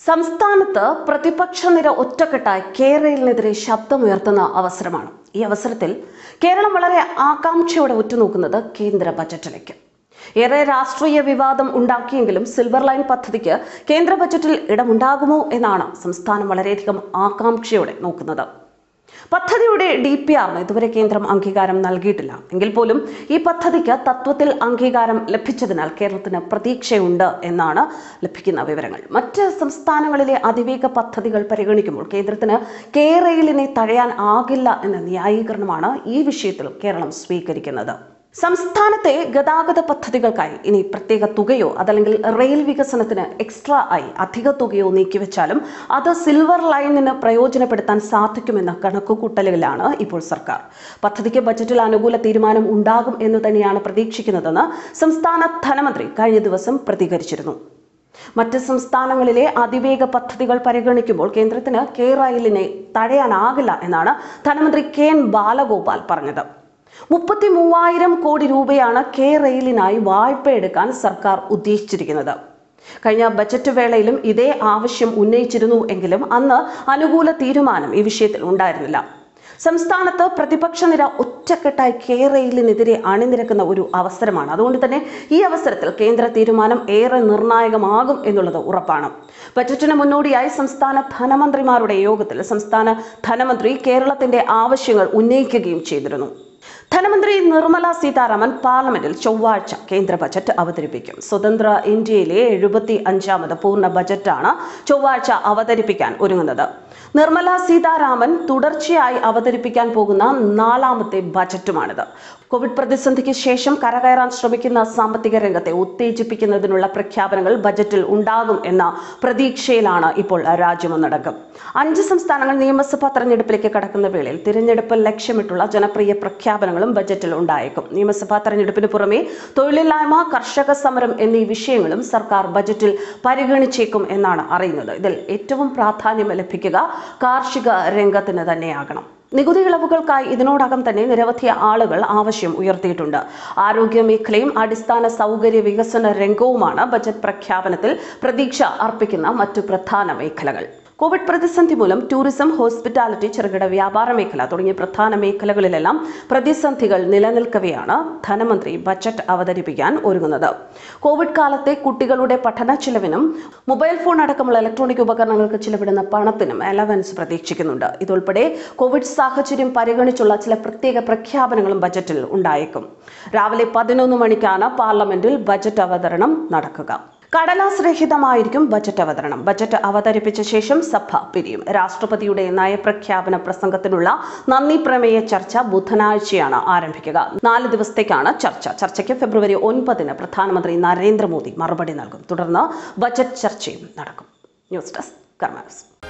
സംസ്ഥാനത്ത് പ്രതിപക്ഷ നിര ഒറ്റക്കെട്ടായി കേരളത്തിനെതിരെ ശബ്ദമുയർത്തുന്ന അവസരമാണ് ഈ അവസരത്തിൽ കേരളം വളരെ ആകാംക്ഷയോടെ ഉറ്റുനോക്കുന്നത് കേന്ദ്ര ബജറ്റിലേക്ക് ഏറെ രാഷ്ട്രീയ വിവാദം ഉണ്ടാക്കിയെങ്കിലും സിൽവർ ലൈൻ പദ്ധതിക്ക് കേന്ദ്ര ബജറ്റിൽ ഇടമുണ്ടാകുമോ എന്നാണ് സംസ്ഥാനം വളരെയധികം ആകാംക്ഷയോടെ നോക്കുന്നത് പദ്ധതിയുടെ ഡി പി ആറിന് ഇതുവരെ കേന്ദ്രം അംഗീകാരം നൽകിയിട്ടില്ല എങ്കിൽ പോലും ഈ പദ്ധതിക്ക് തത്വത്തിൽ അംഗീകാരം ലഭിച്ചതിനാൽ കേരളത്തിന് പ്രതീക്ഷയുണ്ട് എന്നാണ് ലഭിക്കുന്ന വിവരങ്ങൾ മറ്റ് സംസ്ഥാനങ്ങളിലെ അതിവേഗ പദ്ധതികൾ പരിഗണിക്കുമ്പോൾ കേന്ദ്രത്തിന് കേരളിനെ തഴയാൻ ആകില്ല എന്ന ന്യായീകരണമാണ് ഈ വിഷയത്തിലും കേരളം സ്വീകരിക്കുന്നത് സംസ്ഥാനത്തെ ഗതാഗത പദ്ധതികൾക്കായി ഇനി പ്രത്യേക തുകയോ അതല്ലെങ്കിൽ റെയിൽ വികസനത്തിന് എക്സ്ട്രാ ആയി അധിക തുകയോ നീക്കിവെച്ചാലും അത് സിൽവർ ലൈനിന് പ്രയോജനപ്പെടുത്താൻ സാധിക്കുമെന്ന കണക്കുകൂട്ടലുകളിലാണ് ഇപ്പോൾ സർക്കാർ പദ്ധതിക്ക് ബജറ്റിൽ അനുകൂല തീരുമാനം ഉണ്ടാകും എന്ന് തന്നെയാണ് പ്രതീക്ഷിക്കുന്നതെന്ന് സംസ്ഥാന ധനമന്ത്രി കഴിഞ്ഞ ദിവസം പ്രതികരിച്ചിരുന്നു മറ്റ് സംസ്ഥാനങ്ങളിലെ അതിവേഗ പദ്ധതികൾ പരിഗണിക്കുമ്പോൾ കേന്ദ്രത്തിന് കെ റെയിലിനെ തടയാനാകില്ല എന്നാണ് ധനമന്ത്രി കെ എൻ ബാലഗോപാൽ പറഞ്ഞത് മുപ്പത്തി മൂവായിരം കോടി രൂപയാണ് കെ റെയിലിനായി വായ്പ എടുക്കാൻ സർക്കാർ ഉദ്ദേശിച്ചിരിക്കുന്നത് കഴിഞ്ഞ ബജറ്റ് വേളയിലും ഇതേ ആവശ്യം ഉന്നയിച്ചിരുന്നു എങ്കിലും അന്ന് അനുകൂല തീരുമാനം ഈ വിഷയത്തിൽ ഉണ്ടായിരുന്നില്ല സംസ്ഥാനത്ത് പ്രതിപക്ഷ നിര ഒറ്റക്കെട്ടായി കെ റെയിലിനെതിരെ അണിനിരക്കുന്ന ഒരു അവസരമാണ് അതുകൊണ്ട് തന്നെ ഈ അവസരത്തിൽ കേന്ദ്ര തീരുമാനം ഏറെ നിർണായകമാകും എന്നുള്ളത് ഉറപ്പാണ് ബജറ്റിന് മുന്നോടിയായി സംസ്ഥാന ധനമന്ത്രിമാരുടെ യോഗത്തിൽ സംസ്ഥാന ധനമന്ത്രി കേരളത്തിന്റെ ആവശ്യങ്ങൾ ഉന്നയിക്കുകയും ചെയ്തിരുന്നു ധനമന്ത്രി നിർമ്മല സീതാരാമൻ പാർലമെന്റിൽ ചൊവ്വാഴ്ച കേന്ദ്ര ബജറ്റ് അവതരിപ്പിക്കും സ്വതന്ത്ര ഇന്ത്യയിലെ എഴുപത്തി അഞ്ചാമത് പൂർണ്ണ ബജറ്റാണ് ചൊവ്വാഴ്ച അവതരിപ്പിക്കാൻ ഒരുങ്ങുന്നത് നിർമ്മല സീതാരാമൻ തുടർച്ചയായി അവതരിപ്പിക്കാൻ പോകുന്ന നാലാമത്തെ ബജറ്റുമാണിത് കോവിഡ് പ്രതിസന്ധിക്ക് ശേഷം കരകയറാൻ ശ്രമിക്കുന്ന സാമ്പത്തിക രംഗത്തെ ഉത്തേജിപ്പിക്കുന്നതിനുള്ള പ്രഖ്യാപനങ്ങൾ ബജറ്റിൽ ഉണ്ടാകും എന്ന പ്രതീക്ഷയിലാണ് ഇപ്പോൾ രാജ്യമൊന്നടക്കം അഞ്ച് സംസ്ഥാനങ്ങൾ നിയമസഭാ തെരഞ്ഞെടുപ്പിലേക്ക് കടക്കുന്ന വേളയിൽ തിരഞ്ഞെടുപ്പ് ലക്ഷ്യമിട്ടുള്ള ജനപ്രിയ പ്രഖ്യാപനങ്ങളും ബജറ്റിൽ ഉണ്ടായേക്കും നിയമസഭാ തെരഞ്ഞെടുപ്പിന് പുറമെ തൊഴിലില്ലായ്മ കർഷക സമരം എന്നീ വിഷയങ്ങളും സർക്കാർ ബജറ്റിൽ പരിഗണിച്ചേക്കും എന്നാണ് അറിയുന്നത് ഇതിൽ ഏറ്റവും പ്രാധാന്യം ലഭിക്കുക കാർഷിക രംഗത്തിന് തന്നെയാകണം നികുതി ഇളവുകൾക്കായി ഇതിനോടകം തന്നെ നിരവധി ആളുകൾ ആവശ്യം ഉയർത്തിയിട്ടുണ്ട് ആരോഗ്യ മേഖലയും അടിസ്ഥാന സൗകര്യ വികസന രംഗവുമാണ് ബജറ്റ് പ്രഖ്യാപനത്തിൽ പ്രതീക്ഷ അർപ്പിക്കുന്ന മറ്റു പ്രധാന മേഖലകൾ കോവിഡ് പ്രതിസന്ധി മൂലം ടൂറിസം ഹോസ്പിറ്റാലിറ്റി ചെറുകിട വ്യാപാര മേഖല തുടങ്ങിയ പ്രധാന മേഖലകളിലെല്ലാം പ്രതിസന്ധികൾ നിലനിൽക്കവെയാണ് ധനമന്ത്രി ബജറ്റ് അവതരിപ്പിക്കാൻ ഒരുങ്ങുന്നത് കോവിഡ് കാലത്തെ കുട്ടികളുടെ പഠന ചിലവിനും മൊബൈൽ ഫോൺ അടക്കമുള്ള ഇലക്ട്രോണിക് ഉപകരണങ്ങൾക്ക് ചിലവിടുന്ന പണത്തിനും അലവൻസ് പ്രതീക്ഷിക്കുന്നുണ്ട് ഇതുൾപ്പെടെ കോവിഡ് സാഹചര്യം പരിഗണിച്ചുള്ള ചില പ്രത്യേക പ്രഖ്യാപനങ്ങളും ബജറ്റിൽ ഉണ്ടായേക്കും രാവിലെ പതിനൊന്ന് മണിക്കാണ് പാർലമെന്റിൽ ബജറ്റ് അവതരണം നടക്കുക കടലാസ് രഹിതമായിരിക്കും ബജറ്റ് അവതരണം ബജറ്റ് അവതരിപ്പിച്ച ശേഷം സഭ പിരിയും രാഷ്ട്രപതിയുടെ നയപ്രഖ്യാപന പ്രസംഗത്തിനുള്ള നന്ദി പ്രമേയ ചർച്ച ബുധനാഴ്ചയാണ് ആരംഭിക്കുക നാല് ദിവസത്തേക്കാണ് ചർച്ച ചർച്ചയ്ക്ക് ഫെബ്രുവരി ഒൻപതിന് പ്രധാനമന്ത്രി നരേന്ദ്രമോദി മറുപടി നൽകും തുടർന്ന് ബജറ്റ് ചർച്ചയും നടക്കും ന്യൂസ് ഡെസ്ക് കർമാനസ്